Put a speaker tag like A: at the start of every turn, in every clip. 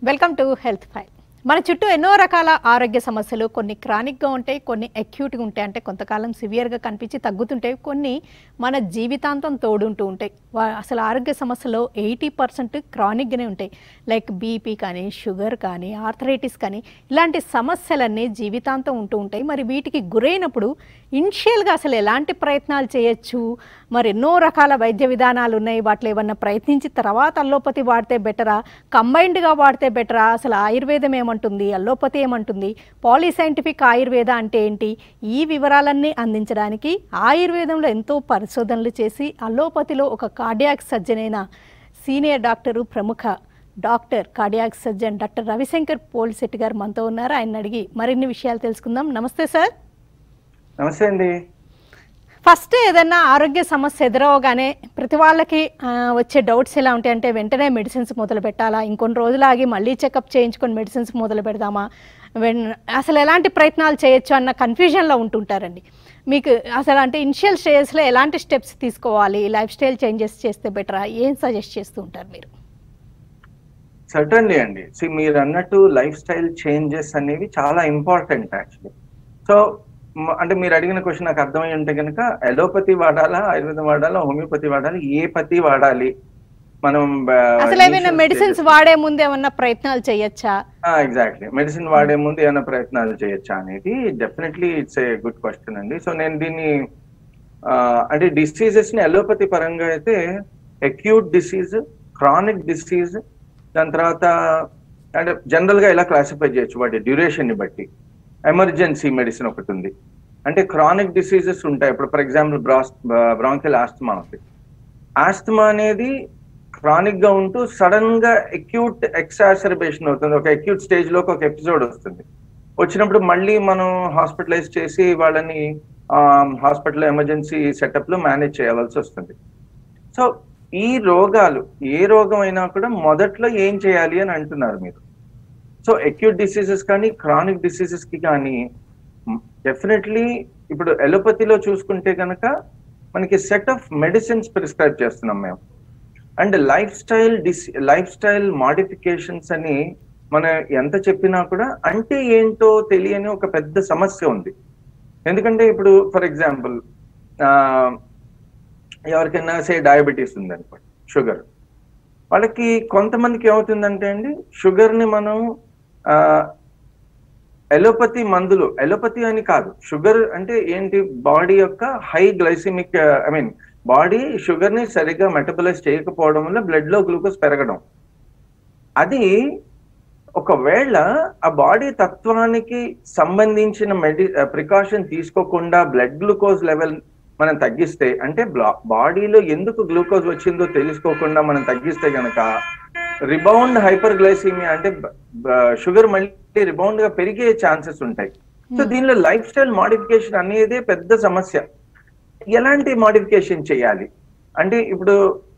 A: Welcome to health file మన చుట్టూ ఎన్నో రకాల ఆరోగ్య సమస్యలు కొన్ని క్రానిక్గా ఉంటాయి కొన్ని అక్యూట్గా ఉంటాయి అంటే కొంతకాలం సివియర్గా కనిపించి తగ్గుతుంటాయి కొన్ని మన జీవితాంతం తోడుంటూ ఉంటాయి వా- అసలు ఆరోగ్య సమస్యలో ఎయిటీ పర్సెంట్ క్రానిక్గానే ఉంటాయి లైక్ బీపీ కానీ షుగర్ కానీ ఆర్థరైటిస్ కానీ ఇలాంటి సమస్యలన్నీ జీవితాంతం ఉంటూ ఉంటాయి మరి వీటికి గురైనప్పుడు ఇనిషియల్గా అసలు ఎలాంటి ప్రయత్నాలు చేయొచ్చు మరి ఎన్నో రకాల వైద్య విధానాలు ఉన్నాయి వాటిలో ఏమన్నా ప్రయత్నించి తర్వాత అల్లోపతి వాడితే బెటరా కంబైన్డ్గా వాడితే బెటరా అసలు ఆయుర్వేదం ఏమంటుంది అల్లోపతి ఏమంటుంది పాలీసైంటిఫిక్ ఆయుర్వేద అంటే ఏంటి ఈ వివరాలన్నీ అందించడానికి ఆయుర్వేదంలో ఎంతో పరిశోధనలు చేసి అల్లోపతిలో ఒక కార్డియాక్ సర్జన్ అయిన సీనియర్ డాక్టరు ప్రముఖ doctor cardiac surgeon doctor Ravishankar Polisetti garu మనతో ఉన్నారు ఆయన అడిగి మరిన్ని విషయాలు తెలుసుకుందాం నమస్తే సార్
B: నమస్తే అండి
A: ఫస్ట్ ఏదైనా ఆరోగ్య సమస్య ఎదురవగానే ప్రతి వాళ్ళకి ఆ, వచ్చే డౌట్స్ ఎలా ఉంటాయి అంటే వెంటనే మెడిసిన్స్ మొదలు పెట్టాలా ఇంకొన్ని రోజులు ఆగి మళ్ళీ చెకప్ చేయించుకొని మెడిసిన్స్ మొదలు పెడదామా వెన్ అసలు ఎలాంటి ప్రయత్నాలు చేయొచ్చు అన్న కన్ఫ్యూజన్లో ఉంటుంటారండి మీకు అసలు అంటే ఇనిషియల్ స్టేజ్లో ఎలాంటి స్టెప్స్ తీసుకోవాలి లైఫ్ స్టైల్ చేంజెస్ చేస్తే బెటరా ఏం సజెస్ట్ చేస్తూ ఉంటారు మీరు
B: సర్టన్లీ అండి సి మీరు అన్నట్టు లైఫ్ స్టైల్ చేంజెస్ అనేవి చాలా ఇంపార్టెంట్ యాక్చువల్లీ సో మ- అంటే మీరు అడిగిన క్వశ్చన్ నాకు అర్థమై ఉంటే కనుక ఎలోపతి వాడాలా ఆయుర్వేదం వాడాలా హోమియోపతి వాడాలి ఏ పతి వాడాలి మనం
A: అసలు ఏమైనా మెడిసిన్స్ వాడే ముందు ఏమన్నా ప్రయత్నాలు చేయొచ్చా
B: ఎగ్జాక్ట్లీ మెడిసిన్ వాడే ముందు ఏమైనా ప్రయత్నాలు చేయొచ్చా అనేది definitely it's a good question అండి సో నేను దీన్ని ఆ, అంటే డిసీజెస్ ని అలోపతి పరంగా అయితే అక్యూట్ డిసీజ్ క్రానిక్ డిసీజ్ దాని తర్వాత అంటే జనరల్ గా ఇలా క్లాసిఫై చేయొచ్చు వాటి డ్యూరేషన్ ని బట్టి ఎమర్జెన్సీ మెడిసిన్ ఒకటి ఉంది అంటే క్రానిక్ డిసీజెస్ ఉంటాయి ఇప్పుడు ఫర్ ఎగ్జాంపుల్ బ్రాస్ బ్రాంకిల్ ఆస్తమా ఉంది ఆస్తమా అనేది క్రానిక్ గా ఉంటూ సడన్ గా అక్యూట్ ఎక్సాసర్బేషన్ అవుతుంది ఒక అక్యూట్ స్టేజ్ లోకి ఒక ఎపిసోడ్ వస్తుంది వచ్చినప్పుడు మళ్ళీ మనం హాస్పిటలైజ్ చేసి వాళ్ళని హాస్పిటల్ ఎమర్జెన్సీ సెటప్ లో మేనేజ్ చేయవలసి వస్తుంది సో ఈ రోగాలు ఏ రోగం అయినా కూడా మొదట్లో ఏం చేయాలి అని అంటున్నారు మీరు సో అక్యూట్ డిసీజెస్ కానీ క్రానిక్ డిసీజెస్ కి కానీ డెఫినెట్లీ ఇప్పుడు ఎలోపతిలో చూసుకుంటే కనుక మనకి సెట్ ఆఫ్ మెడిసిన్స్ ప్రిస్క్రైబ్ చేస్తున్నాం మేము అండ్ లైఫ్ స్టైల్ డిస్ లైఫ్ స్టైల్ మాడిఫికేషన్స్ అని మనం ఎంత చెప్పినా కూడా అంటే ఏంటో తెలియని ఒక పెద్ద సమస్య ఉంది ఎందుకంటే ఇప్పుడు ఫర్ ఎగ్జాంపుల్ ఎవరికైనా సే డయాబెటీస్ ఉందనుకోండి షుగర్ వాళ్ళకి కొంతమందికి ఏమవుతుందంటే అండి షుగర్ ని మనం ఎలోపతి మందులు ఎలోపతి అని కాదు షుగర్ అంటే ఏంటి బాడీ యొక్క high glycaemic I mean body sugar ని సరిగ్గా మెటబలైజ్ చేయకపోవడం వల్ల బ్లడ్ లో గ్లూకోజ్ పెరగడం అది ఒకవేళ ఆ బాడీ తత్వానికి సంబంధించిన మెడి ప్రికాషన్ తీసుకోకుండా బ్లడ్ గ్లూకోజ్ లెవెల్ మనం తగ్గిస్తే అంటే బాడీలో ఎందుకు గ్లూకోజ్ వచ్చిందో తెలుసుకోకుండా మనం తగ్గిస్తే గనక రిబౌండ్ హైపర్ గ్లైసీమియా అంటే షుగర్ మళ్ళీ రిబౌండ్ గా పెరిగే ఛాన్సెస్ ఉంటాయి సో దీనిలో లైఫ్ స్టైల్ మాడిఫికేషన్ అనేది పెద్ద సమస్య ఎలాంటి మాడిఫికేషన్ చేయాలి అంటే ఇప్పుడు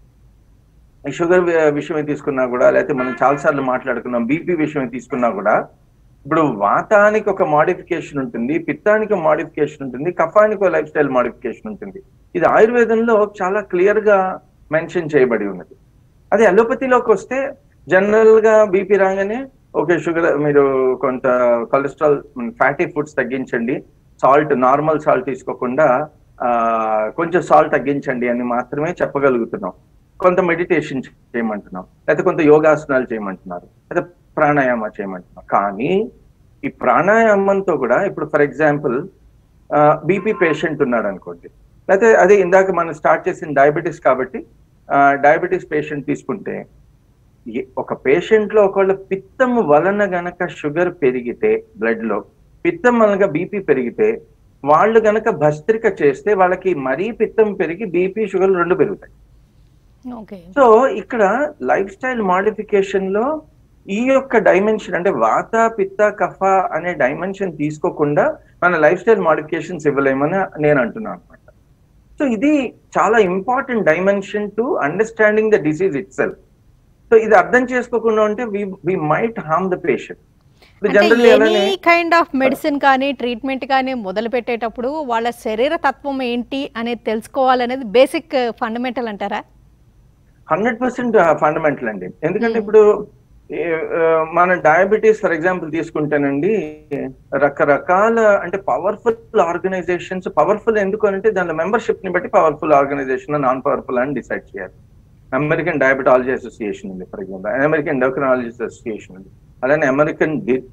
B: ఈ షుగర్ వి- విషయమే తీసుకున్నా కూడా లేకపోతే మనం చాలా సార్లు మాట్లాడుకున్నాం బీపీ విషయమే తీసుకున్నా కూడా ఇప్పుడు వాతానికి ఒక మాడిఫికేషన్ ఉంటుంది పిత్తానికి ఒక మాడిఫికేషన్ ఉంటుంది కఫానికి ఒక లైఫ్ స్టైల్ మాడిఫికేషన్ ఉంటుంది ఇది ఆయుర్వేదంలో చాలా క్లియర్ గా మెన్షన్ చేయబడి ఉన్నది అదే అలోపతిలోకి వస్తే జనరల్ గా బీపీ రాగానే ఓకే షుగర్ మీరు కొంత కొలెస్ట్రాల్ ఫ్యాటీ ఫుడ్స్ తగ్గించండి సాల్ట్ నార్మల్ సాల్ట్ తీసుకోకుండా ఆ, కొంచెం సాల్ట్ తగ్గించండి అని మాత్రమే చెప్పగలుగుతున్నాం కొంత మెడిటేషన్ చేయమంటున్నాం లేకపోతే కొంత యోగాసనాలు చేయమంటున్నారు లేదా ప్రాణాయామ చేయమంటున్నాం కానీ ఈ ప్రాణాయామంతో కూడా ఇప్పుడు ఫర్ ఎగ్జాంపుల్ బీపీ పేషెంట్ ఉన్నాడు అనుకోండి లేకపోతే అదే ఇందాక మనం స్టార్ట్ చేసిన డయాబెటీస్ కాబట్టి డయాబెటీస్ పేషెంట్ తీసుకుంటే ఏ- ఒక పేషెంట్ లో ఒకవేళ పిత్తం వలన గనక షుగర్ పెరిగితే బ్లడ్ లో పిత్తం వలన బీపీ పెరిగితే వాళ్ళు గనక భస్త్రిక చేస్తే వాళ్ళకి మరీ పిత్తం పెరిగి బీపీ షుగర్ రెండు పెరుగుతాయి
A: ఓకే
B: సో ఇక్కడ లైఫ్ స్టైల్ మాడిఫికేషన్ లో ఈ యొక్క డైమెన్షన్ అంటే వాత పిత్త కఫ అనే డైమెన్షన్ తీసుకోకుండా మన లైఫ్ స్టైల్ మాడిఫికేషన్స్ ఇవ్వలేమని నేను అంటున్నాను అనమాట సో ఇది చాలా important dimension to understanding the disease itself so ఇది అర్థం చేసుకోకుండా ఉంటే we might harm the patient ఇప్పుడు జనరల్లీ
A: ఎనీ
B: అలానే
A: కైండ్ ఆఫ్ మెడిసిన్ కానీ ట్రీట్మెంట్ కానీ మొదలు పెట్టేటప్పుడు వాళ్ళ శరీర తత్వం ఏంటి అనేది తెలుసుకోవాలనేది బేసిక్ ఫండమెంటల్ అంటారా
B: హండ్రెడ్ పర్సెంట్ ఫండమెంటల్ అండి ఎందుకంటే ఇప్పుడు ఏ- ఆ, మన డయాబెటీస్ ఫర్ ఎగ్జాంపుల్ తీసుకుంటేనండి రకరకాల అంటే పవర్ఫుల్ ఆర్గనైజేషన్స్ పవర్ఫుల్ ఎందుకు అంటే దాని మెంబర్షిప్ ని బట్టి పవర్ఫుల్ ఆర్గనైజేషన్ నాన్ పవర్ఫుల్ అని డిసైడ్ చేయాలి అమెరికన్ డయాబెటాలజీ అసోసియేషన్ ఉంది for example American endocrinologist association ఉంది అలానే American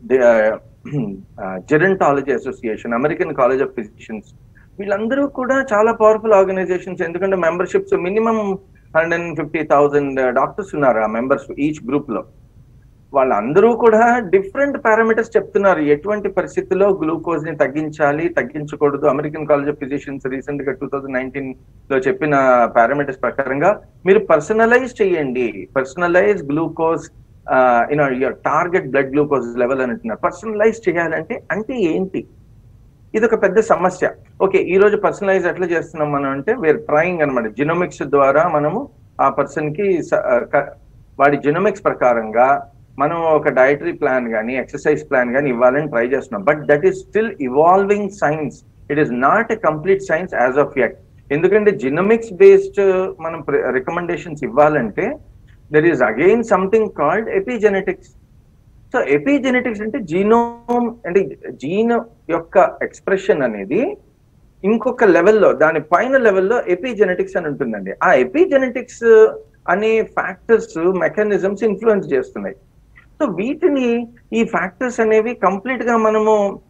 B: gerontology association American college of physicians వీళ్ళందరూ కూడా చాలా పవర్ఫుల్ ఆర్గనైజేషన్స్ ఎందుకంటే memberships minimum hundred and fifty thousand doctors ఉన్నారు ఆ మెంబర్స్ ఈచ్ గ్రూప్ లో వాళ్ళందరూ కూడా డిఫరెంట్ పారామీటర్స్ చెప్తున్నారు ఎటువంటి పరిస్థితుల్లో గ్లూకోజ్ ని తగ్గించాలి తగ్గించకూడదు American college of physicians recent గా టూ థౌజండ్ నైన్టీన్ లో చెప్పిన పారామీటర్స్ ప్రకారంగా మీరు పర్సనలైజ్ చేయండి personalise glucose you know your target blood glucose level అని అంటున్నారు పర్సనలైజ్ చేయాలంటే అంటే ఏంటి ఇది ఒక పెద్ద సమస్య ఓకే ఈ రోజు పర్సనలైజ్ ఎట్లా చేస్తున్నాం మనం అంటే వేర్ ట్రయింగ్ అనమాట జినోమిక్స్ ద్వారా మనము ఆ పర్సన్ కి స- ఆ, క- వాడి జినోమిక్స్ ప్రకారంగా మనం ఒక డైటరీ ప్లాన్ కానీ ఎక్సర్సైజ్ ప్లాన్ కానీ ఇవ్వాలని ట్రై చేస్తున్నాం but that is still evolving science it is not a complete science as of yet ఎందుకంటే జినోమిక్స్ బేస్డ్ మనం రికమెండేషన్స్ ఇవ్వాలంటే there is again something called epigenetics so epigenetics అంటే genome అంటే gene యొక్క expression అనేది ఇంకొక లెవెల్లో దాని పైన లెవెల్లో ఎపిజెనెటిక్స్ అని ఉంటుందండి ఆ ఎపిజెనెటిక్స్ అనే ఫ్యాక్టర్స్ మెకానిజమ్స్ ఇన్ఫ్లుయెన్స్ చేస్తున్నాయి సో వీటిని ఈ ఫ్యాక్టర్స్ అనేవి కంప్లీట్ గా మనము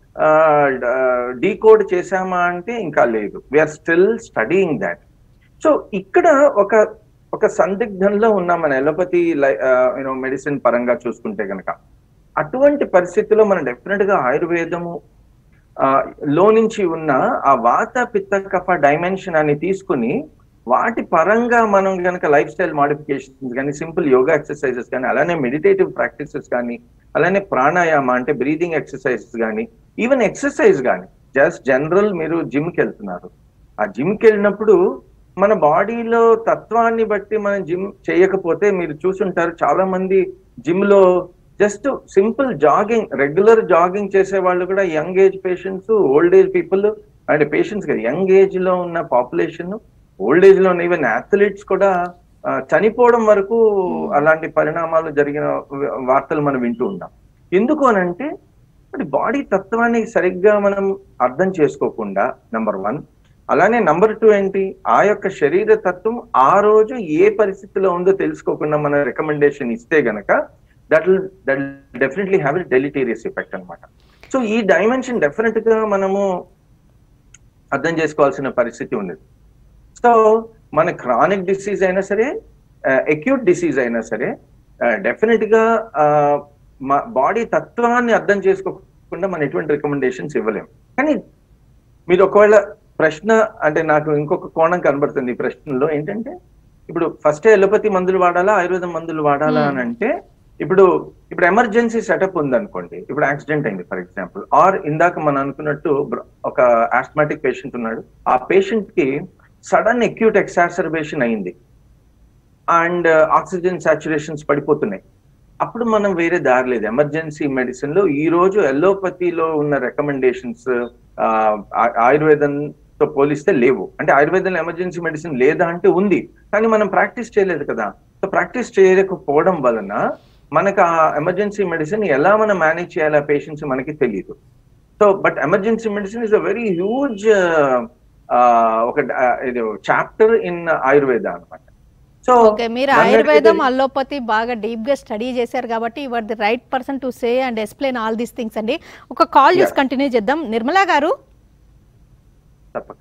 B: డీకోడ్ చేసామా అంటే ఇంకా లేదు we're still studying that so ఇక్కడ ఒక ఒక సందిగ్ధంలో ఉన్న మన ఎలోపతి యూనో మెడిసిన్ పరంగా చూసుకుంటే గనక అటువంటి పరిస్థితిలో మనం డెఫినెట్ గా ఆయుర్వేదము ఆ, లో నుంచి ఉన్న ఆ వాత పిత్త కఫ డైమెన్షన్ అని తీసుకుని వాటి పరంగా మనం గనక లైఫ్ స్టైల్ మాడిఫికేషన్స్ కానీ సింపుల్ యోగా ఎక్సర్సైజెస్ కానీ అలానే మెడిటేటివ్ ప్రాక్టీసెస్ కానీ అలానే ప్రాణాయామ అంటే బ్రీదింగ్ ఎక్సర్సైజెస్ కానీ ఈవెన్ ఎక్సర్సైజ్ కానీ జస్ట్ జనరల్ మీరు జిమ్ కి వెళ్తున్నారు ఆ జిమ్ కి వెళ్ళినప్పుడు మన బాడీలో తత్వాన్ని బట్టి మనం జిమ్ చేయకపోతే మీరు చూసుంటారు చాలా మంది జిమ్ లో just simple jogging regular jogging చేసే వాళ్ళు కూడా young age patients old age people and patients కదా యంగ్ ఏజ్ లో ఉన్న పాపులేషన్ ఓల్డ్ ఏజ్ లో ఉన్న ఈవెన్ అథ్లీట్స్ కూడా ఆ, చనిపోవడం వరకు అలాంటి పరిణామాలు జరిగిన వార్తలు మనం వింటూ ఉన్నాం ఎందుకు అనంటే మరి బాడీ తత్వాన్ని సరిగ్గా మనం అర్థం చేసుకోకుండా నంబర్ వన్ అలానే నంబర్ టూ ఏంటి ఆ యొక్క శరీర తత్వం ఆ రోజు ఏ పరిస్థితిలో ఉందో తెలుసుకోకుండా మన రికమెండేషన్ ఇస్తే గనక that will that definitely have a deleterious effect అన్నమాట సో ఈ డైమెన్షన్ డెఫినెట్ గా మనము అర్థం చేసుకోవాల్సిన పరిస్థితి ఉంది సో మన క్రానిక్ డిసీజ్ అయినా సరే అక్యూట్ డిసీజ్ అయినా సరే డెఫినెట్ గా మా బాడీ తత్వాన్ని అర్థం చేసుకోకుండా మనం ఎటువంటి రికమెండేషన్స్ ఇవ్వలేం కానీ మీరు ఒకవేళ ప్రశ్న అంటే నాకు ఇంకొక కోణం కనబడుతుంది ఈ ప్రశ్నలో ఏంటంటే ఇప్పుడు ఫస్ట్ ఎలోపతి మందులు వాడాలా ఆయుర్వేదం మందులు వాడాలా అని అంటే ఇప్పుడు ఇప్పుడు ఎమర్జెన్సీ సెటప్ ఉందనుకోండి ఇప్పుడు యాక్సిడెంట్ అయింది ఫర్ ఎగ్జాంపుల్ ఆర్ ఇందాక మనం అనుకున్నట్టు బ్ర- ఒక ఆస్మాటిక్ పేషెంట్ ఉన్నాడు ఆ పేషెంట్ కి సడన్ అక్యూట్ ఎక్సాసర్బేషన్ అయింది అండ్ ఆక్సిజన్ సాచురేషన్స్ పడిపోతున్నాయి అప్పుడు మనం వేరే దారి లేదు ఎమర్జెన్సీ మెడిసిన్ లో ఈ రోజు ఎల్లోపతిలో ఉన్న రికమెండేషన్స్ ఆయుర్వేదంతో పోలిస్తే లేవు అంటే ఆయుర్వేదంలో ఎమర్జెన్సీ మెడిసిన్ లేదా అంటే ఉంది కానీ మనం ప్రాక్టీస్ చేయలేదు కదా సో ప్రాక్టీస్ చేయకపోవడం వలన మనకు ఆ ఎమర్జెన్సీ మెడిసిన్ ఎలా మనం మేనేజ్ చేయాలి ఆ పేషెంట్స్ మనకి తెలియదు so but emergency medicine is a very huge ఒక ఆ, ఇది చాప్టర్ ఇన్ ఆయుర్వేద అనమాట సో
A: ఓకే మీరు
B: నన్ను
A: ఆయుర్వేదం
B: అడిగితే-
A: అల్లోపతి బాగా డీప్ గా స్టడీ చేశారు కాబట్టి your the right person to say and explain all these things అండి ఒక కాల్ చేసి
B: Yeah.
A: కంటిన్యూ చేద్దాం నిర్మలా గారు
B: తప్పక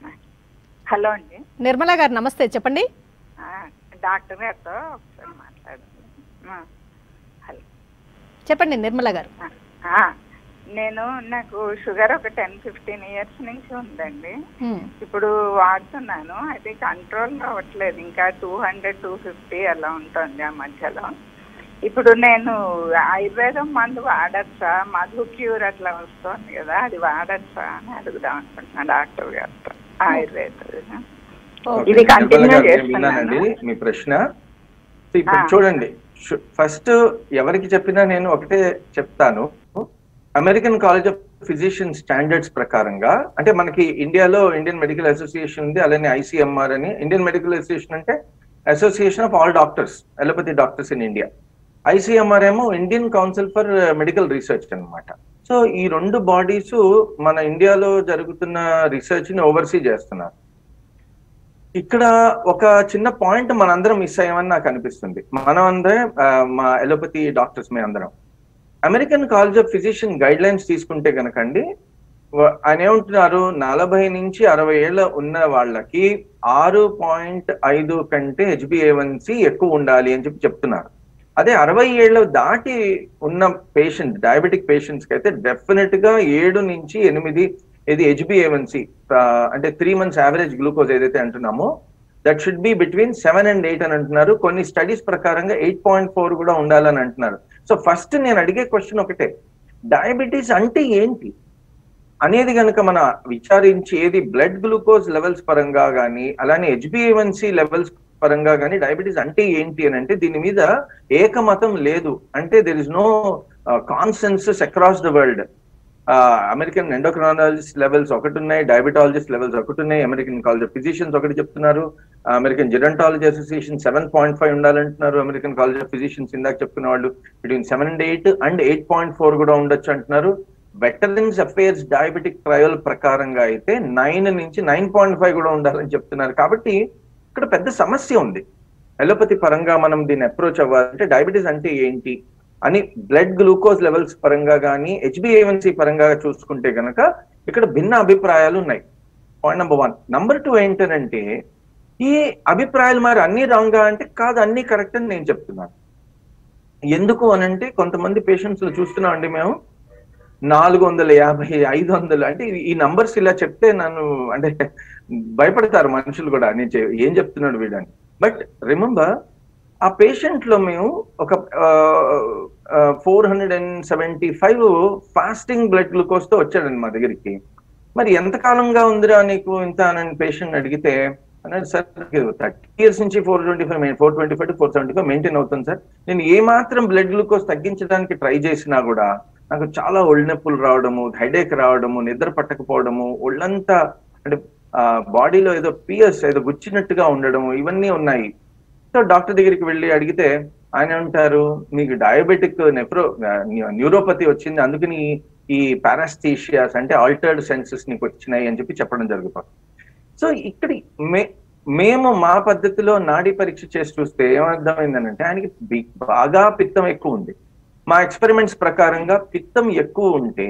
C: హలో అండి
A: నిర్మలా గారు నమస్తే చెప్పండి
C: ఆ, డాక్టర్ గారితో ఒకసారి మాట్లాడండి ఆ, హలో
A: చెప్పండి నిర్మలా గారు
C: ఆ, ఆ, నేను నాకు షుగర్ ఒక టెన్ ఫిఫ్టీన్ ఇయర్స్ నుంచి ఉందండి
A: హ్మ్.
C: ఇప్పుడు వాడుతున్నాను అది కంట్రోల్ అవ్వట్లేదు ఇంకా టూ హండ్రెడ్ టూ ఫిఫ్టీ అలా ఉంటుంది ఆ మధ్యలో ఇప్పుడు నేను ఆయుర్వేదం మందు వాడచ్చా మధు క్యూర్ అట్లా వస్తుంది కదా అది వాడచ్చా అని అడుగుదాం అనుకుంటున్నా డాక్టర్ గారితో ఆయుర్వేదం
B: ఓకే,
C: ఇది
B: నిర్మల
C: కంటిన్యూ
B: గారు, నేను
C: చేస్తున్నాను
B: విన్నానండి మీ ప్రశ్న సో ఇప్పుడు
C: ఆ.
B: చూడండి ఫస్ట్ ఎవరికి చెప్పినా నేను ఒకటే చెప్తాను American college of physician standards ప్రకారంగా అంటే మనకి ఇండియాలో ఇండియన్ మెడికల్ అసోసియేషన్ ఉంది అలానే ఐసీఎంఆర్ అని ఇండియన్ మెడికల్ అసోసియేషన్ అంటే association of all doctors allopathy doctors in India ICMR ఏమో Indian council for medical research అన్నమాట సో ఈ రెండు బాడీస్ మన ఇండియాలో జరుగుతున్న రీసెర్చ్ ని ఓవర్సీ చేస్తున్నారు ఇక్కడ ఒక చిన్న పాయింట్ మనందరం మిస్ అయ్యామని నాకు అనిపిస్తుంది మనం అందరం ఆ, మా ఎలోపతి డాక్టర్స్ మీ అందరం American college of physician guidelines తీసుకుంటే కనుకండి వ- ఆయన ఏమంటున్నారు నలభై నుంచి అరవై ఏళ్ళ ఉన్న వాళ్ళకి ఆరు పాయింట్ ఐదు కంటే హెచ్బిఏవన్సి ఎక్కువ ఉండాలి అని చెప్పి చెప్తున్నారు అదే అరవై ఏళ్ళు దాటి ఉన్న పేషెంట్ డయాబెటిక్ పేషెంట్స్ కి అయితే డెఫినెట్ గా ఏడు నుంచి ఎనిమిది ఇది హెచ్బిఏవన్సి అంటే త్రీ మంత్స్ యావరేజ్ గ్లూకోజ్ ఏదైతే అంటున్నామో that should be between seven and eight అని అంటున్నారు కొన్ని స్టడీస్ ప్రకారంగా ఎయిట్ పాయింట్ ఫోర్ కూడా ఉండాలని అంటున్నారు సో ఫస్ట్ నేను అడిగే క్వశ్చన్ ఒకటే డయాబెటీస్ అంటే ఏంటి అనేది కనుక మన విచారించి ఏది బ్లడ్ గ్లూకోజ్ లెవెల్స్ పరంగా కానీ అలానే హెచ్బిఏవన్సి లెవెల్స్ పరంగా కానీ డయాబెటీస్ అంటే ఏంటి అని అంటే దీని మీద ఏకమతం లేదు అంటే there is no consensus across the world American endocrinologist levels ఒకటి ఉన్నాయి డయాబెటాలజిస్ట్ లెవెల్స్ ఒకటి ఉన్నాయి అమెరికన్ కాలేజ్ ఆఫ్ ఫిజిషియన్స్ ఒకటి చెప్తున్నారు American gerontology association seven point five ఉండాలంటున్నారు అమెరికన్ కాలేజ్ ఆఫ్ ఫిజిషియన్స్ ఇందాక చెప్పుకున్న వాళ్ళు between seven and eight and eight point four కూడా ఉండొచ్చు అంటున్నారు వెటరన్స్ అఫేర్స్ డయాబెటిక్ ట్రయల్ ప్రకారంగా అయితే నైన్ నుంచి నైన్ పాయింట్ ఫైవ్ కూడా ఉండాలని చెప్తున్నారు కాబట్టి ఇక్కడ పెద్ద సమస్య ఉంది ఎలోపతి పరంగా మనం దీన్ని అప్రోచ్ అవ్వాలంటే డయాబెటీస్ అంటే ఏంటి అని బ్లడ్ గ్లూకోజ్ లెవెల్స్ పరంగా కానీ హెచ్బిఏవన్సీ పరంగా చూసుకుంటే గనక ఇక్కడ భిన్న అభిప్రాయాలు ఉన్నాయి point number one number two ఏంటంటే ఈ అభిప్రాయాలు మరి అన్ని రాంగా అంటే కాదు అన్ని కరెక్ట్ అని నేను చెప్తున్నాను ఎందుకు అనంటే కొంతమంది పేషెంట్స్ చూస్తున్నాం అండి మేము నాలుగు వందల యాభై ఐదు వందలు అంటే ఈ- ఈ నంబర్స్ ఇలా చెప్తే నన్ను అంటే భయపడతారు మనుషులు కూడా నేను చె- ఏం చెప్తున్నాడు వీడని బట్ రిమెంబర్ ఆ పేషెంట్ లో మేము ఒక four hundred and seventy five fasting blood glucose తో వచ్చాడండి మా దగ్గరికి మరి ఎంత కాలంగా ఉందిరా నీకు ఇంత అని పేషెంట్ అడిగితే అన్నాడు సార్ థర్టీ ఇయర్స్ నుంచి four twenty five four twenty five to four seventy five maintain అవుతుంది సార్ నేను ఏ మాత్రం బ్లడ్ గ్లూకోజ్ తగ్గించడానికి ట్రై చేసినా కూడా నాకు చాలా ఒళ్ళు నొప్పులు రావడము హెడేక్ రావడము నిద్ర పట్టకపోవడము ఒళ్ళంతా అంటే బాడీలో ఏదో పియర్స్ ఏదో గుచ్చినట్టుగా ఉండడము ఇవన్నీ ఉన్నాయి సో డాక్టర్ దగ్గరికి వెళ్ళి అడిగితే ఆయన అంటారు మీకు డయాబెటిక్ నెఫ్రో న్యూరోపతి వచ్చింది అందుకని ఈ పారాస్థీషియాస్ అంటే ఆల్టర్డ్ సెన్సెస్ నీకు వచ్చినాయి అని చెప్పి చెప్పడం జరుగుతుంది సో ఇక్కడ మే మేము మా పద్ధతిలో నాడీ పరీక్ష చేసి చూస్తే ఏమర్థమైందనంటే ఆయనకి బి- బాగా పిత్తం ఎక్కువ ఉంది మా ఎక్స్పెరిమెంట్స్ ప్రకారంగా పిత్తం ఎక్కువ ఉంటే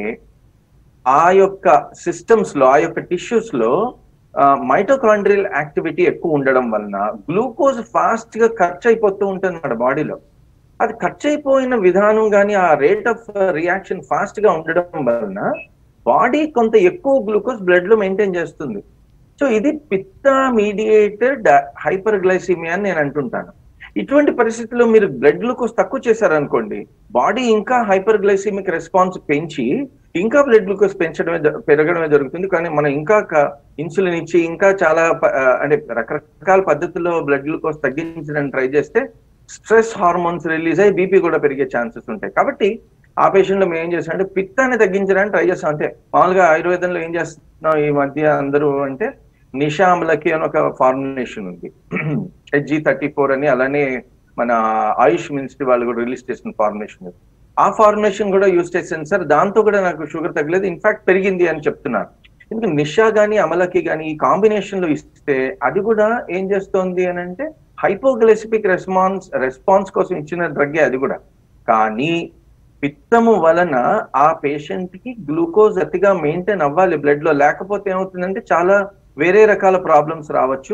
B: ఆ యొక్క సిస్టమ్స్ లో ఆ యొక్క టిష్యూస్ లో మైటోకాండ్రియల్ యాక్టివిటీ ఎక్కువ ఉండడం వలన గ్లూకోజ్ ఫాస్ట్ గా ఖర్చు అయిపోతూ ఉంటుంది మన బాడీలో అది ఖర్చు అయిపోయిన విధానం కానీ ఆ రేట్ ఆఫ్ రియాక్షన్ ఫాస్ట్ గా ఉండడం వలన బాడీ కొంత ఎక్కువ గ్లూకోజ్ బ్లడ్ లో మెయింటైన్ చేస్తుంది సో ఇది పిత్త మీడియేటెడ్ హైపర్ గ్లైసిమియా అని నేను అంటుంటాను ఇటువంటి పరిస్థితుల్లో మీరు బ్లడ్ గ్లూకోజ్ తక్కువ చేశారనుకోండి బాడీ ఇంకా హైపర్ గ్లైసిమిక్ రెస్పాన్స్ పెంచి ఇంకా బ్లడ్ గ్లూకోజ్ పెంచడమే జ- పెరగడమే జరుగుతుంది కానీ మనం ఇంకా ఇన్సులిన్ ఇచ్చి ఇంకా చాలా ప- ఆ, అంటే రకరకాల పద్ధతుల్లో బ్లడ్ గ్లూకోజ్ తగ్గించడానికి ట్రై చేస్తే స్ట్రెస్ హార్మోన్స్ రిలీజ్ అయ్యి బీపీ కూడా పెరిగే ఛాన్సెస్ ఉంటాయి కాబట్టి ఆ పేషెంట్ లో మేము ఏం చేస్తాం అంటే పిత్తాన్ని తగ్గించడానికి ట్రై చేస్తాం అంతే మామూలుగా ఆయుర్వేదంలో ఏం చేస్తున్నాం ఈ మధ్య అందరూ అంటే నిషాంలకి అని ఒక ఫార్ములేషన్ ఉంది హెచ్జి థర్టీ ఫోర్ అని అలానే మన ఆయుష్ మినిస్ట్రీ వాళ్ళు కూడా రిలీజ్ చేసిన ఫార్ములేషన్ ఉంది ఆ ఫార్ములేషన్ కూడా యూస్ చేసాను సార్ దాంతో కూడా నాకు షుగర్ తగ్గలేదు ఇన్ఫాక్ట్ పెరిగింది అని చెప్తున్నారు ఎందుకంటే నిషా గానీ అమలకి గానీ ఈ కాంబినేషన్ లో ఇస్తే అది కూడా ఏం చేస్తోంది అని అంటే హైపోగ్లైసిమిక్ రెస్పాన్స్ రెస్పాన్స్ కోసం ఇచ్చిన డ్రగ్గే అది కూడా కానీ పిత్తము వలన ఆ పేషెంట్ కి గ్లూకోజ్ అతిగా మెయింటైన్ అవ్వాలి బ్లడ్ లో లేకపోతే ఏమవుతుందంటే చాలా వేరే రకాల ప్రాబ్లమ్స్ రావచ్చు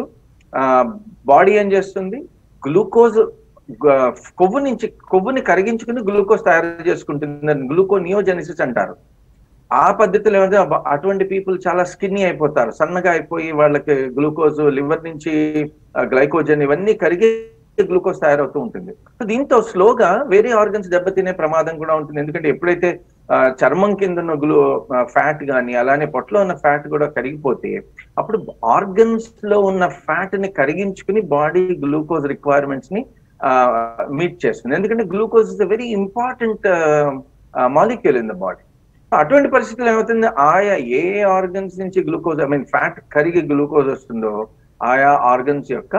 B: బాడీ ఏం చేస్తుంది గ్లూకోజ్ గ- కొవ్వు నుంచి కొవ్వుని కరిగించుకుని గ్లూకోజ్ తయారు చేసుకుంటుంది గ్లూకో నియోజెనిసిస్ అంటారు ఆ పద్ధతిలో ఏమంటే అబ్బ- అటువంటి పీపుల్ చాలా స్కిన్నీ అయిపోతారు సన్నగా అయిపోయి వాళ్ళకి గ్లూకోజ్ లివర్ నుంచి గ్లైకోజన్ ఇవన్నీ కరిగి గ్లూకోజ్ తయారవుతూ ఉంటుంది సో దీంతో స్లోగా వేరే ఆర్గన్స్ దెబ్బతినే ప్రమాదం కూడా ఉంటుంది ఎందుకంటే ఎప్పుడైతే ఆ, చర్మం కింద ఉన్న గ్లూ ఫ్యాట్ కానీ అలానే పొట్టలో ఉన్న ఫ్యాట్ కూడా కరిగిపోతే అప్పుడు ఆర్గన్స్ లో ఉన్న ఫ్యాట్ ని కరిగించుకుని బాడీ గ్లూకోజ్ రిక్వైర్మెంట్స్ ని మీట్ చేస్తుంది ఎందుకంటే glucose is a very important molecule in the body అటువంటి పరిస్థితులు ఏమవుతుంది ఆయా ఏ ఆర్గన్స్ నుంచి గ్లూకోజ్ ఐ మీన్ ఫ్యాట్ కరిగి గ్లూకోజ్ వస్తుందో ఆయా ఆర్గన్స్ యొక్క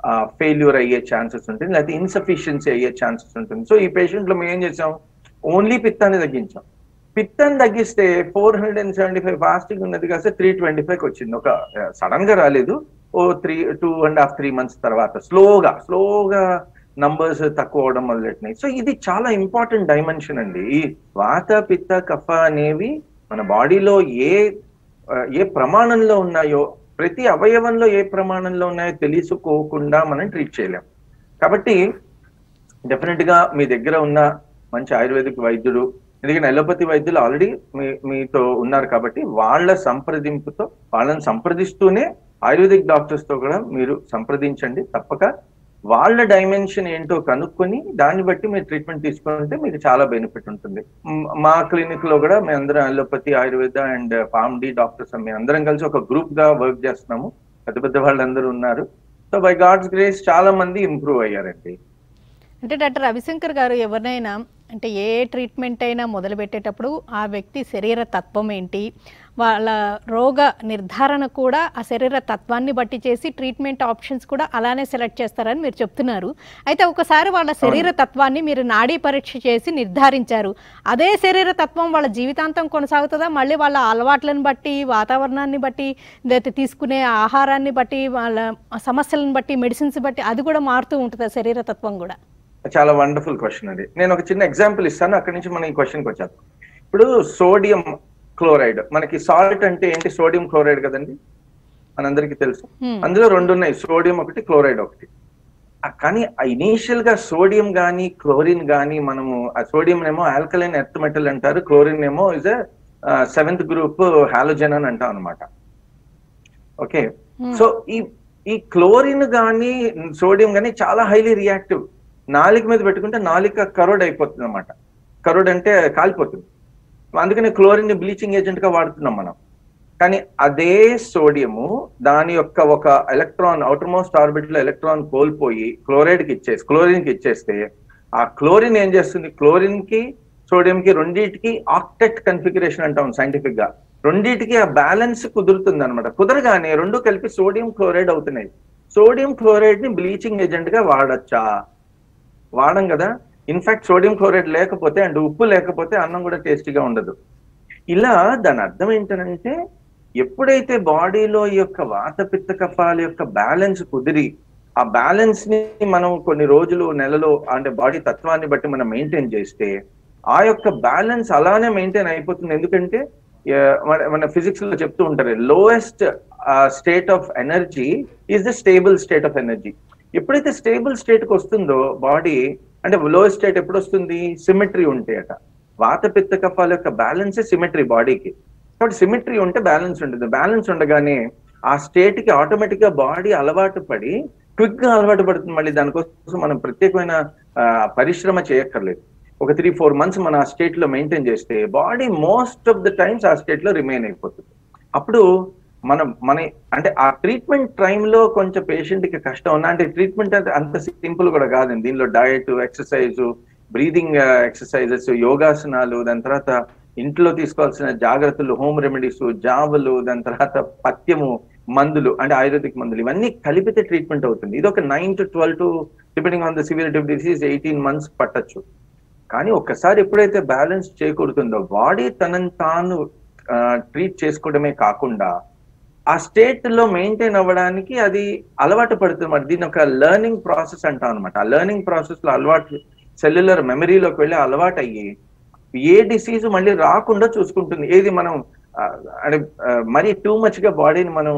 B: ఫెయిల్యూర్ అయ్యే ఛాన్సెస్ ఉంటుంది లేకపోతే ఇన్సఫిషియన్సీ అయ్యే ఛాన్సెస్ ఉంటుంది సో ఈ పేషెంట్ లో మేము ఏం చేసాం ఓన్లీ పిత్తాన్ని తగ్గించాం పిత్తాన్ని తగ్గిస్తే four hundred and seventy five fasting ఉన్నది కాస్త త్రీ ట్వంటీ ఫైవ్ వచ్చింది ఒక సడన్ గా రాలేదు ఓ three two and half three months తర్వాత స్లోగా స్లోగా నంబర్స్ తక్కువ అవడం మొదలెట్టినాయి సో ఇది చాలా ఇంపార్టెంట్ డైమెన్షన్ అండి ఈ వాత పిత్త కఫ అనేవి మన బాడీలో ఏ ఆ, ఏ ప్రమాణంలో ఉన్నాయో ప్రతి అవయవంలో ఏ ప్రమాణంలో ఉన్నాయో తెలుసుకోకుండా మనం ట్రీట్ చేయలేం కాబట్టి డెఫినెట్ గా మీ దగ్గర ఉన్న మంచి ఆయుర్వేదిక్ వైద్యుడు ఎందుకంటే ఎలోపతి వైద్యులు ఆల్రెడీ మీ మీతో ఉన్నారు కాబట్టి వాళ్ళ సంప్రదింపుతో వాళ్ళని సంప్రదిస్తూనే ఆయుర్వేదిక్ డాక్టర్స్ తో కూడా మీరు సంప్రదించండి తప్పక వాళ్ళ డైమెన్షన్ ఏంటో కనుక్కొని దాన్ని బట్టి మీరు ట్రీట్మెంట్ తీసుకుంటే మీకు చాలా బెనిఫిట్ ఉంటుంది మ్, మా క్లినిక్ లో కూడా మేము అందరం allopathy Ayurveda and pharm D doctors మేము అందరం కలిసి ఒక గ్రూప్ గా వర్క్ చేస్తున్నాము పెద్ద పెద్ద వాళ్ళందరూ ఉన్నారు సో బై గాడ్స్ గ్రేస్ చాలా మంది ఇంప్రూవ్ అయ్యారండి
A: అంటే డాక్టర్ రవిశంకర్ గారు ఎవరినైనా అంటే ఏ ట్రీట్మెంట్ అయినా మొదలు పెట్టేటప్పుడు ఆ వ్యక్తి శరీర తత్వం ఏంటి వాళ్ళ రోగ నిర్ధారణ కూడా ఆ శరీర తత్వాన్ని బట్టి చేసి ట్రీట్మెంట్ ఆప్షన్స్ కూడా అలానే సెలెక్ట్ చేస్తారని మీరు చెప్తున్నారు అయితే ఒకసారి వాళ్ళ శరీర తత్వాన్ని మీరు నాడీ పరీక్ష చేసి నిర్ధారించారు అదే శరీర తత్వం వాళ్ళ జీవితాంతం కొనసాగుతుందా మళ్ళీ వాళ్ళ అలవాట్లను బట్టి వాతావరణాన్ని బట్టి లేకపోతే తీసుకునే ఆహారాన్ని బట్టి వాళ్ళ సమస్యలను బట్టి మెడిసిన్స్ బట్టి అది కూడా మారుతూ ఉంటుందా శరీర తత్వం కూడా
B: చాలా వండర్ఫుల్ క్వశ్చన్ అది నేను ఒక చిన్న ఎగ్జాంపుల్ ఇస్తాను అక్కడి నుంచి మనం ఈ క్వశ్చన్కి వచ్చాం ఇప్పుడు సోడియం క్లోరైడ్ మనకి సాల్ట్ అంటే ఏంటి సోడియం క్లోరైడ్ కదండి మనందరికీ తెలుసు
A: Hmm.
B: అందులో రెండు ఉన్నాయి సోడియం ఒకటి క్లోరైడ్ ఒకటి ఆ కానీ ఇనీషియల్ గా సోడియం గాని క్లోరిన్ గాని మనము ఆ సోడియం ఏమో ఆల్కలైన్ ఎర్త్ మెటల్ అంటారు క్లోరిన్ ఏమో ఇస్ సెవెంత్ గ్రూప్ హాలోజన్ అని అంటాం అనమాట ఓకే
A: Hmm.
B: సో ఈ ఈ క్లోరిన్ గాని సోడియం గాని చాలా హైలీ రియాక్టివ్ నాలిక మీద పెట్టుకుంటే నాలిక కరోడ్ అయిపోతుంది అనమాట కరోడ్ అంటే కాలిపోతుంది అందుకని క్లోరిన్ బ్లీచింగ్ ఏజెంట్ గా వాడుతున్నాం మనం కానీ అదే సోడియము దాని యొక్క ఒక ఎలక్ట్రాన్ అవుటర్ మోస్ట్ ఆర్బిట్ లో ఎలక్ట్రాన్ కోల్పోయి క్లోరైడ్ కి ఇచ్చేసి క్లోరిన్ కి ఇచ్చేస్తే ఆ క్లోరిన్ ఏం చేస్తుంది క్లోరిన్ కి సోడియం కి రెండింటికి ఆక్టెట్ కన్ఫిగరేషన్ అంటాం సైంటిఫిక్ గా రెండింటికి ఆ బ్యాలెన్స్ కుదురుతుంది అనమాట కుదరగానే రెండు కలిపి సోడియం క్లోరైడ్ అవుతున్నాయి సోడియం క్లోరైడ్ ని బ్లీచింగ్ ఏజెంట్ గా వాడచ్చా వాడం కదా ఇన్ఫాక్ట్ సోడియం క్లోరైడ్ లేకపోతే అండ్ ఉప్పు లేకపోతే అన్నం కూడా టేస్టీగా ఉండదు ఇలా దాని అర్థం ఏంటంటే ఎప్పుడైతే బాడీలో ఈ యొక్క వాత పిత్త కఫాల యొక్క బ్యాలెన్స్ కుదిరి ఆ బ్యాలెన్స్ ని మనం కొన్ని రోజులు నెలలో అంటే బాడీ తత్వాన్ని బట్టి మనం మెయింటైన్ చేస్తే ఆ యొక్క బ్యాలెన్స్ అలానే మెయింటైన్ అయిపోతుంది ఎందుకంటే ఆ, మన- మన ఫిజిక్స్ లో చెప్తూ ఉంటారు lowest state of energy is the stable state of energy ఎప్పుడైతే స్టేబుల్ స్టేట్ కి వస్తుందో బాడీ అంటే లోయెస్ట్ స్టేట్ ఎప్పుడు వస్తుంది సిమెట్రీ ఉంటే అట వాత పిత్త కఫాల యొక్క బ్యాలెన్స్ సిమెట్రీ బాడీకి కాబట్టి సిమెట్రీ ఉంటే బ్యాలెన్స్ ఉంటుంది బ్యాలెన్స్ ఉండగానే ఆ స్టేట్ కి ఆటోమేటిక్ గా బాడీ అలవాటు పడి క్విక్ గా అలవాటు పడుతుంది మళ్ళీ దానికోసం మనం ప్రత్యేకమైన ఆ, పరిశ్రమ చేయక్కర్లేదు ఒక త్రీ ఫోర్ మంత్స్ మన ఆ స్టేట్ లో మెయింటైన్ చేస్తే body most of the times ఆ స్టేట్ లో రిమైన్ అయిపోతుంది అప్పుడు మనం మన అంటే ఆ ట్రీట్మెంట్ టైం లో కొంచెం పేషెంట్ కి కష్టం ఉన్నా అంటే ట్రీట్మెంట్ అంటే అంత సింపుల్ కూడా కాదండి దీనిలో డయట్ ఎక్సర్సైజ్ బ్రీదింగ్ ఎక్సర్సైజెస్ యోగాసనాలు దాని తర్వాత ఇంట్లో తీసుకోవాల్సిన జాగ్రత్తలు హోమ్ రెమెడీస్ జాబులు దాని తర్వాత పథ్యము మందులు అంటే ఆయుర్వేదిక్ మందులు ఇవన్నీ కలిపితే ట్రీట్మెంట్ అవుతుంది ఇది ఒక nine to twelve to depending on the severity of disease eighteen months పట్టచ్చు కానీ ఒక్కసారి ఎప్పుడైతే బ్యాలెన్స్ చేకూరుతుందో బాడీ తనని తాను ట్రీట్ చేసుకోవడమే కాకుండా ఆ స్టేట్ లో మెయింటైన్ అవ్వడానికి అది అలవాటు పడుతుంది మరి దీని ఒక లెర్నింగ్ ప్రాసెస్ అంటాం అనమాట ఆ లెర్నింగ్ ప్రాసెస్ లో అలవాటు సెల్యులర్ మెమరీలోకి వెళ్ళి అలవాటు అయ్యి ఏ డిసీజ్ మళ్ళీ రాకుండా చూసుకుంటుంది ఏది మనం ఆ, అంటే ఆ, మరీ టూ మచ్ గా బాడీని మనం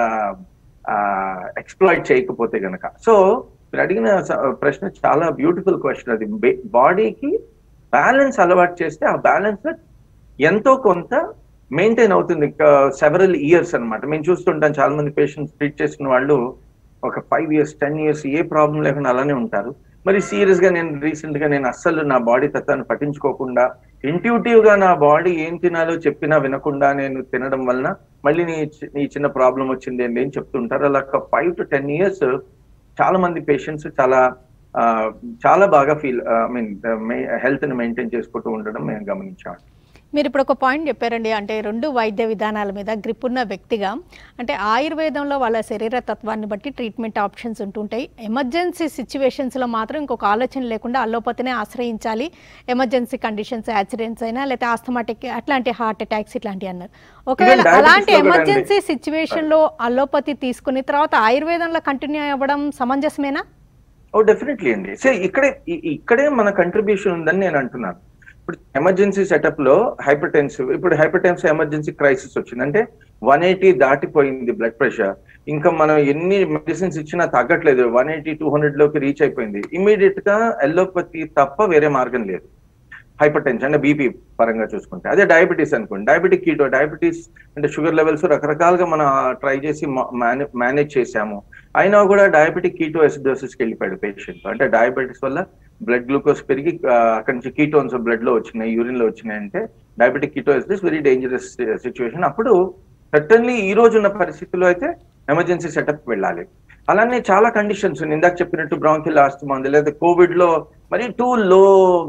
B: ఎక్స్ప్లాయిట్ చేయకపోతే గనక సో మీరు అడిగిన స- ప్రశ్న చాలా బ్యూటిఫుల్ క్వశ్చన్ అది బాడీకి బ్యాలెన్స్ అలవాటు చేస్తే ఆ బ్యాలెన్స్ ఎంతో కొంత మెయింటైన్ అవుతుంది సెవరల్ ఇయర్స్ అన్నమాట మేము చూస్తుంటాం చాలా మంది పేషెంట్స్ ట్రీట్ చేసిన వాళ్ళు ఒక ఫైవ్ ఇయర్స్ టెన్ ఇయర్స్ ఏ ప్రాబ్లం లేకుండా అలానే ఉంటారు మరి సీరియస్ గా నేను రీసెంట్ గా నేను అస్సలు నా బాడీ తత్వాన్ని పట్టించుకోకుండా ఇంట్యూటివ్ గా నా బాడీ ఏం తినాలో చెప్పినా వినకుండా నేను తినడం వలన మళ్ళీ నీ చి- నీ చిన్న ప్రాబ్లం వచ్చింది ఏంటి అని చెప్తుంటారు అలా ఒక ఫైవ్ టు టెన్ ఇయర్స్ చాలా మంది పేషెంట్స్ చాలా ఆ, చాలా బాగా ఫీల్ ఐ మీన్ హెల్త్ ని మెయింటైన్ చేసుకుంటూ ఉండడం మేము గమనించాం
A: మీరు ఇప్పుడు ఒక పాయింట్ చెప్పారండి అంటే రెండు వైద్య విధానాల మీద గ్రిప్ ఉన్న వ్యక్తిగా అంటే ఆయుర్వేదంలో వాళ్ళ శరీర తత్వాన్ని బట్టి ట్రీట్మెంట్ ఆప్షన్స్ ఉంటుంటాయి ఎమర్జెన్సీ సిచ్యువేషన్స్లో మాత్రం ఇంకొక ఆలోచన లేకుండా అల్లోపతినే ఆశ్రయించాలి ఎమర్జెన్సీ కండిషన్స్ యాక్సిడెంట్స్ అయినా లేకపోతే ఆస్థమాటిక్ అట్లాంటి హార్ట్ అటాక్స్ ఇట్లాంటివి అన్నారు ఒకవేళ
B: diabetes
A: అలాంటి
B: లో కూడా అండి.
A: ఎమర్జెన్సీ సిచ్యువేషన్లో అల్లోపతి తీసుకుని తర్వాత ఆయుర్వేదంలో కంటిన్యూ అవ్వడం సమంజసమేనా
B: ఓ డెఫినెట్లీ అండి సో ఇక్కడే ఇ- ఇక్కడే మన కంట్రిబ్యూషన్ ఉందని నేను అంటున్నాను ఇప్పుడు ఎమర్జెన్సీ సెటప్ లో హైపర్ టెన్సివ్ ఇప్పుడు హైపర్ టెన్సివ్ ఎమర్జెన్సీ క్రైసిస్ వచ్చింది అంటే వన్ ఎయిటీ దాటిపోయింది బ్లడ్ ప్రెషర్ ఇంకా మనం ఎన్ని మెడిసిన్స్ ఇచ్చినా తగ్గట్లేదు వన్ ఎయిటీ టూ హండ్రెడ్ లోకి రీచ్ అయిపోయింది ఇమీడియట్ గా ఎల్లోపతి తప్ప వేరే మార్గం లేదు హైపర్ టెన్షన్ అంటే బీపీ పరంగా చూసుకుంటే అదే డయాబెటీస్ అనుకోండి డయాబెటిక్ కీటో డయాబెటీస్ అంటే షుగర్ లెవెల్స్ రకరకాలుగా మనం ట్రై చేసి మేనేజ్ చేసాము అయినా కూడా డయాబెటిక్ కీటో ఎసిడోసిస్ కి వెళ్ళిపోయాడు పేషెంట్ అంటే డయాబెటీస్ వల్ల బ్లడ్ గ్లూకోజ్ పెరిగి ఆ, అక్కడి నుంచి కీటోన్స్ బ్లడ్ లో వచ్చినాయి యూరిన్ లో వచ్చినాయి అంటే diabetic ketoacidosis very dangerous situation అప్పుడు సర్టన్లీ ఈ రోజు ఉన్న పరిస్థితుల్లో అయితే ఎమర్జెన్సీ సెటప్ వెళ్ళాలి అలానే చాలా కండిషన్స్ ఇందాక చెప్పినట్టు బ్రాంకిల్ ఆస్తమా ఉంది లేదా కోవిడ్ లో మరి టూ లో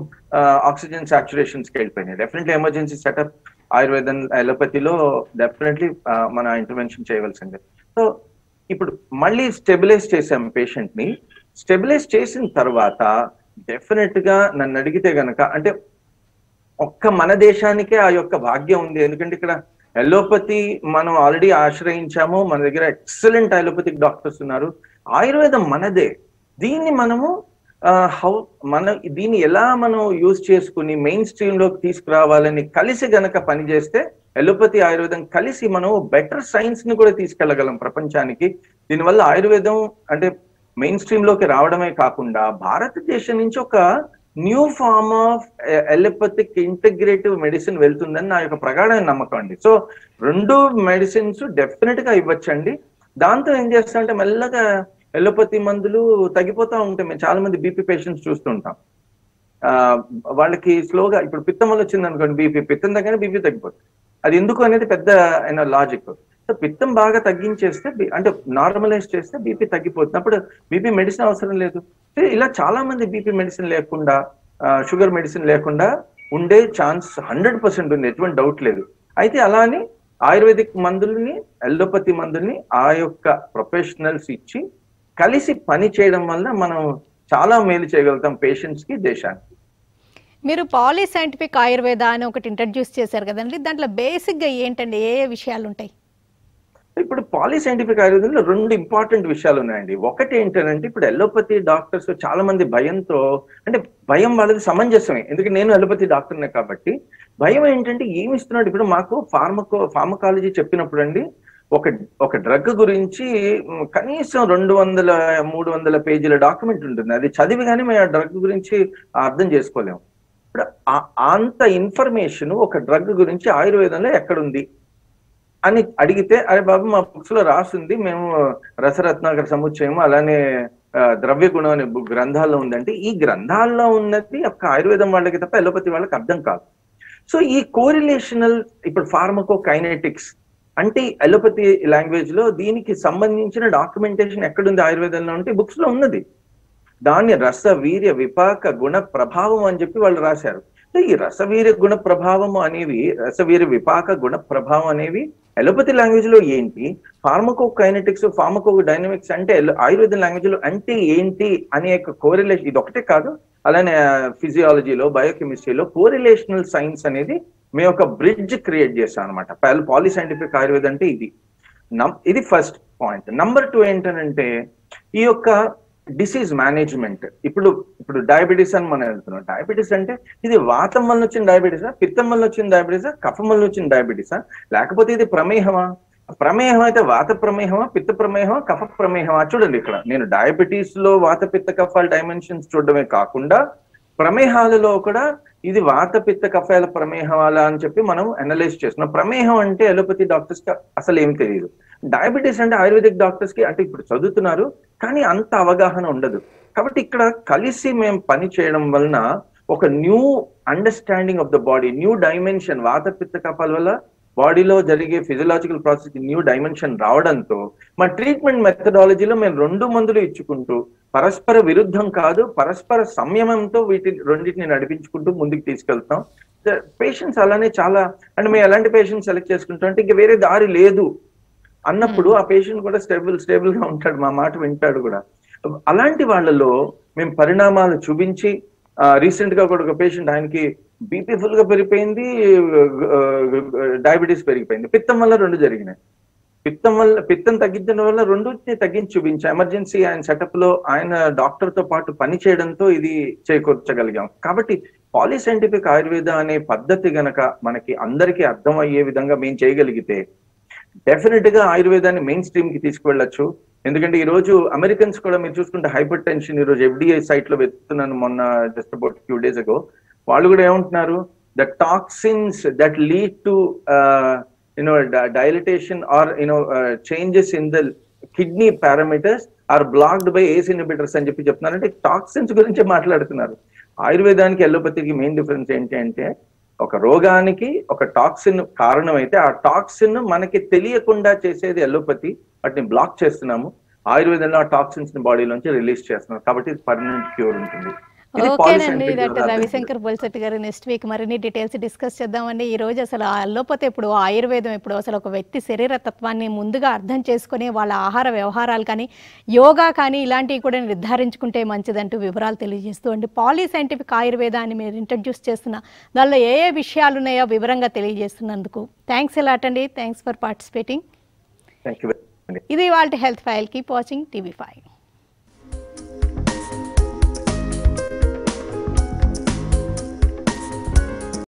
B: ఆక్సిజన్ సాచురేషన్స్ కి వెళ్ళిపోయినాయి డెఫినెట్లీ ఎమర్జెన్సీ సెటప్ ఆయుర్వేదం అలోపతిలో డెఫినెట్లీ మన ఇంటర్వెన్షన్ చేయవలసిందే సో ఇప్పుడు మళ్ళీ స్టెబిలైజ్ చేసాం పేషెంట్ ని స్టెబిలైజ్ చేసిన తర్వాత డెఫినెట్ గా నన్ను అడిగితే గనక అంటే ఒక్క మన దేశానికే ఆ యొక్క భాగ్యం ఉంది ఎందుకంటే ఇక్కడ ఎలోపతి మనం ఆల్రెడీ ఆశ్రయించాము మన దగ్గర ఎక్సలెంట్ అలోపతిక్ డాక్టర్స్ ఉన్నారు ఆయుర్వేదం మనదే దీన్ని మనము హౌ మన దీన్ని ఎలా మనం యూజ్ చేసుకుని మెయిన్ స్ట్రీమ్ లోకి తీసుకురావాలని కలిసి గనక పనిచేస్తే ఎలోపతి ఆయుర్వేదం కలిసి మనం బెటర్ సైన్స్ ని కూడా తీసుకెళ్లగలం ప్రపంచానికి దీనివల్ల ఆయుర్వేదం అంటే మెయిన్ స్ట్రీమ్ లోకి రావడమే కాకుండా భారతదేశం నుంచి ఒక new form of allopathic integrative medicine వెళ్తుందని నా యొక్క ప్రగాఢమైన నమ్మకం అండి సో రెండు మెడిసిన్స్ డెఫినెట్ గా ఇవ్వచ్చండి దాంతో ఏం చేస్తామంటే మెల్లగా ఎలోపతి మందులు తగ్గిపోతా ఉంటాయి మేము చాలా మంది బీపీ పేషెంట్స్ చూస్తుంటాం ఆ, వాళ్ళకి స్లోగా ఇప్పుడు పిత్తం వల్ల వచ్చింది అనుకోండి బీపీ పిత్తం దగ్గర బీపీ తగ్గిపోతుంది అది ఎందుకు అనేది పెద్ద అయిన లాజిక్ సో పిత్తం బాగా తగ్గించేస్తే బి- అంటే నార్మలైజ్ చేస్తే బీపీ తగ్గిపోతుంది అప్పుడు బీపీ మెడిసిన్ అవసరం లేదు సో ఇలా చాలా మంది బీపీ మెడిసిన్ లేకుండా షుగర్ మెడిసిన్ లేకుండా ఉండే ఛాన్స్ హండ్రెడ్ పర్సెంట్ ఉంది ఎటువంటి డౌట్ లేదు అయితే అలా అని ఆయుర్వేదిక్ మందుల్ని ఎల్లోపతి మందుల్ని ఆ యొక్క ప్రొఫెషనల్స్ ఇచ్చి కలిసి పని చేయడం వల్ల మనం చాలా మేలు చేయగలుగుతాం పేషెంట్స్ కి దేశానికి
A: మీరు పాలీ సైంటిఫిక్ ఆయుర్వేద అని ఒకటి ఇంట్రడ్యూస్ చేశారు కదండి దాంట్లో బేసిక్గా ఏంటండి ఏ ఏ విషయాలు ఉంటాయి
B: ఇప్పుడు పాలీ సైంటిఫిక్ ఆయుర్వేదంలో రెండు ఇంపార్టెంట్ విషయాలు ఉన్నాయండి ఒకటి ఏంటంటే ఇప్పుడు ఎల్లోపతి డాక్టర్స్ చాలా మంది భయంతో అంటే భయం వాళ్ళది సమంజసమే ఎందుకంటే నేను ఎల్లోపతి డాక్టర్నే కాబట్టి భయం ఏంటంటే ఏమి ఇస్తున్నాడు ఇప్పుడు మాకు ఫార్మకో ఫార్మకాలజీ చెప్పినప్పుడు అండి ఒక ఒక డ్రగ్ గురించి మ్, కనీసం రెండు వందల మూడు వందల పేజీల డాక్యుమెంట్ ఉంటుంది అది చదివి కానీ మేము ఆ డ్రగ్ గురించి అర్థం చేసుకోలేము ఇప్పుడు ఆ- అంత ఇన్ఫర్మేషన్ ఒక డ్రగ్ గురించి ఆయుర్వేదంలో ఎక్కడుంది అని అడిగితే అరే బాబు మా బుక్స్ లో రాసింది మేము రసరత్నాకర సముచ్చయం అలానే ఆ, ద్రవ్య గుణం అనే బుక్ గ్రంథాల్లో ఉందంటే ఈ గ్రంథాల్లో ఉన్నది ఒక ఆయుర్వేదం వాళ్ళకి తప్ప ఎలోపతి వాళ్ళకి అర్థం కాదు సో ఈ కోరిలేషనల్ ఇప్పుడు ఫార్మకో కైనెటిక్స్ అంటే ఎలోపతి లాంగ్వేజ్ లో దీనికి సంబంధించిన డాక్యుమెంటేషన్ ఎక్కడుంది ఆయుర్వేదంలో అంటే బుక్స్ లో ఉన్నది దాన్ని రస వీర్య విపాక గుణ ప్రభావం అని చెప్పి వాళ్ళు రాశారు సో ఈ రసవీర్య గుణ ప్రభావం అనేవి రసవీర్య విపాక గుణ ప్రభావం అనేవి ఎలోపతి లాంగ్వేజ్ లో ఏంటి ఫార్మకో కైనెటిక్స్ ఫార్మకో డైనమిక్స్ అంటే ఎలో- ఆయుర్వేదం లాంగ్వేజ్ లో అంటే ఏంటి అనే యొక్క కోరిలేషన్ ఇది ఒకటే కాదు అలానే ఫిజియాలజీలో బయోకెమిస్ట్రీలో కోరిలేషనల్ సైన్స్ అనేది మేము ఒక బ్రిడ్జ్ క్రియేట్ చేస్తాం అనమాట పాలీ సైంటిఫిక్ ఆయుర్వేదం అంటే ఇది నం- ఇది ఫస్ట్ పాయింట్ నంబర్ టూ ఏంటనంటే ఈ యొక్క డిసీజ్ మేనేజ్మెంట్ ఇప్పుడు ఇప్పుడు డయాబెటీస్ అని మనం వెళ్తున్నాం డయాబెటీస్ అంటే ఇది వాతం వల్ల వచ్చిన డయాబెటీసా పిత్తం వల్ల వచ్చిన డయాబెటీసా కఫం వల్ల వచ్చిన డయాబెటీసా లేకపోతే ఇది ప్రమేహమా ప్రమేహం అయితే వాత ప్రమేహమా పిత్త ప్రమేహమా కఫ ప్రమేహమా చూడండి ఇక్కడ నేను డయాబెటీస్ లో వాత పిత్త కఫాల డైమెన్షన్స్ చూడడమే కాకుండా ప్రమేహాలలో కూడా ఇది వాత పిత్త కఫాల ప్రమేహాల అని చెప్పి మనం అనలైజ్ చేస్తున్నాం ప్రమేహం అంటే ఎలోపతి డాక్టర్స్ కి అసలు ఏం తెలియదు డయాబెటీస్ అంటే ఆయుర్వేదిక్ డాక్టర్స్ కి అంటే ఇప్పుడు చదువుతున్నారు కానీ అంత అవగాహన ఉండదు కాబట్టి ఇక్కడ కలిసి మేము పని చేయడం వలన ఒక new understanding of the body new dimension vata pitta కఫాల వల్ల బాడీలో జరిగే ఫిజియలాజికల్ ప్రాసెస్ న్యూ డైమెన్షన్ రావడంతో మా ట్రీట్మెంట్ మెథడాలజీలో మేము రెండు మందులు ఇచ్చుకుంటూ పరస్పర విరుద్ధం కాదు పరస్పర సంయమంతో వీటి రెండింటిని నడిపించుకుంటూ ముందుకు తీసుకెళ్తాం పేషెంట్స్ అలానే చాలా అంటే మేము ఎలాంటి పేషెంట్ సెలెక్ట్ చేసుకుంటాం అంటే ఇంకా వేరే దారి లేదు అన్నప్పుడు ఆ పేషెంట్ కూడా స్టేబుల్ స్టేబుల్ గా ఉంటాడు మా మాట వింటాడు కూడా అలాంటి వాళ్ళలో మేము పరిణామాలు చూపించి రీసెంట్ గా కూడా ఒక పేషెంట్ ఆయనకి బీపీ ఫుల్ గా పెరిగిపోయింది డయాబెటీస్ పెరిగిపోయింది పిత్తం వల్ల రెండు జరిగినాయి పిత్తం వల్ల పిత్తం తగ్గించడం వల్ల రెండుని తగ్గించి చూపించాం ఎమర్జెన్సీ ఆయన సెటప్ లో ఆయన డాక్టర్ తో పాటు పని చేయడంతో ఇది చేకూర్చగలిగాం కాబట్టి పాలిసైంటిఫిక్ ఆయుర్వేద అనే పద్ధతి గనక మనకి అందరికీ అర్థం అయ్యే విధంగా మేము చేయగలిగితే డెఫినెట్ గా ఆయుర్వేదాన్ని మెయిన్ స్ట్రీమ్ కి తీసుకువెళ్ళొచ్చు ఎందుకంటే ఈ రోజు అమెరికన్స్ కూడా మీరు చూసుకుంటే హైపర్ టెన్షన్ ఈ రోజు ఎఫ్డిఐ సైట్ లో వెతుకుతున్నాను మొన్న జస్ట్ అబౌట్ ఫ్యూ డేస్ అగో వాళ్ళు కూడా ఏమంటున్నారు the toxins that lead to you know dilatation or you know changes in the kidney parameters are blocked by ACE inhibitors అని చెప్పి చెప్తున్నారు అంటే టాక్సిన్స్ గురించి మాట్లాడుతున్నారు ఆయుర్వేదానికి ఎల్లోపతికి మెయిన్ డిఫరెన్స్ ఏంటి అంటే ఒక రోగానికి ఒక టాక్సిన్ కారణం అయితే ఆ టాక్సిన్ మనకి తెలియకుండా చేసేది ఎల్లోపతి వాటిని బ్లాక్ చేస్తున్నాము ఆయుర్వేదంలో ఆ టాక్సిన్స్ ని బాడీలోంచి రిలీజ్ చేస్తున్నాం కాబట్టి ఇది పర్మనెంట్ క్యూర్ ఉంటుంది ఇది
A: ఓకేనండి
B: polycentric
A: డాక్టర్
B: ద్వారా
A: రవిశంకర్ బొల్సెట్టి గారు నెక్స్ట్ వీక్ మరిన్ని డీటెయిల్స్ డిస్కస్ చేద్దామండి ఈ రోజు అసలు ఆ అల్లోపతి ఇప్పుడు ఆయుర్వేదం ఇప్పుడు అసలు ఒక వ్యక్తి శరీర తత్వాన్ని ముందుగా అర్థం చేసుకుని వాళ్ళ ఆహార వ్యవహారాలు కానీ యోగా కానీ ఇలాంటివి కూడా నిర్ధారించుకుంటే మంచిదంటూ వివరాలు తెలియజేస్తూ అండి పాలీ సైంటిఫిక్ ఆయుర్వేదాన్ని మీరు ఇంట్రడ్యూస్ చేస్తున్న దానిలో ఏ ఏ విషయాలు ఉన్నాయో వివరంగా తెలియజేస్తున్నందుకు థ్యాంక్స్ ఎలాట్ అండి thanks for participating
B: thank you
A: ఇది వాళ్ళ health file keep watching TV five